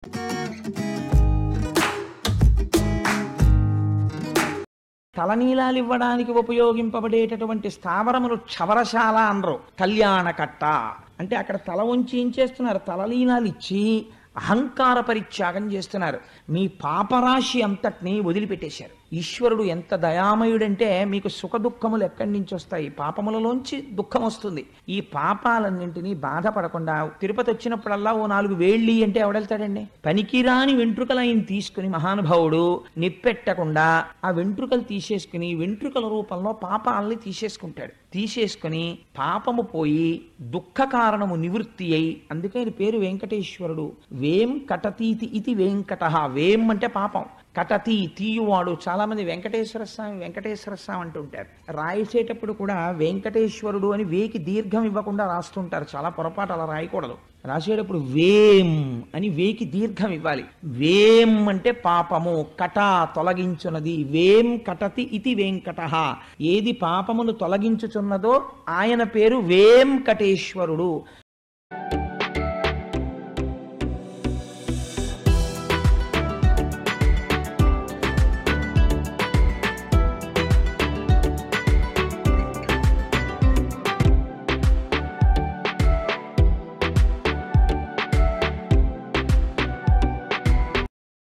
తలనీలాలు ఇవ్వడానికి ఉపయోగింపబడేటటువంటి స్థావరములు క్షవరశాల అనరు కళ్యాణకట్ట అంటే అక్కడ తల ఉంచి ఏం చేస్తున్నారు తలలీనాలు ఇచ్చి అహంకార పరిత్యాగం చేస్తున్నారు మీ పాపరాశి అంతటిని వదిలిపెట్టేశారు ఈశ్వరుడు ఎంత దయామయుడంటే మీకు సుఖ దుఃఖములు ఎక్కడి నుంచి వస్తాయి పాపములలోంచి దుఃఖం వస్తుంది ఈ పాపాలన్నింటినీ బాధపడకుండా తిరుపతి వచ్చినప్పుడల్లా ఓ నాలుగు వేళ్ళి అంటే ఎవడెళ్తాడండి పనికిరాని వెంట్రుకలు ఆయన తీసుకుని మహానుభావుడు నిప్పెట్టకుండా ఆ వెంట్రుకలు తీసేసుకుని వెంట్రుకల రూపంలో పాపాలని తీసేసుకుంటాడు తీసేసుకుని పాపము పోయి దుఃఖ కారణము నివృత్తి అయి అందుకే ఆయన పేరు వెంకటేశ్వరుడు వేం కటతీతి ఇది వెంకట వేం అంటే పాపం కటతి తీయువాడు చాలా మంది వెంకటేశ్వర స్వామి వెంకటేశ్వర స్వామి అంటుంటారు రాసేటప్పుడు కూడా వెంకటేశ్వరుడు అని వేకి దీర్ఘం ఇవ్వకుండా రాస్తుంటారు చాలా పొరపాటు అలా రాయకూడదు రాసేటప్పుడు వేం అని వేకి దీర్ఘం ఇవ్వాలి వేం అంటే పాపము కట తొలగించున్నది వేం కటతి ఇతి వెంకట ఏది పాపమును తొలగించుచున్నదో ఆయన పేరు వేంకటేశ్వరుడు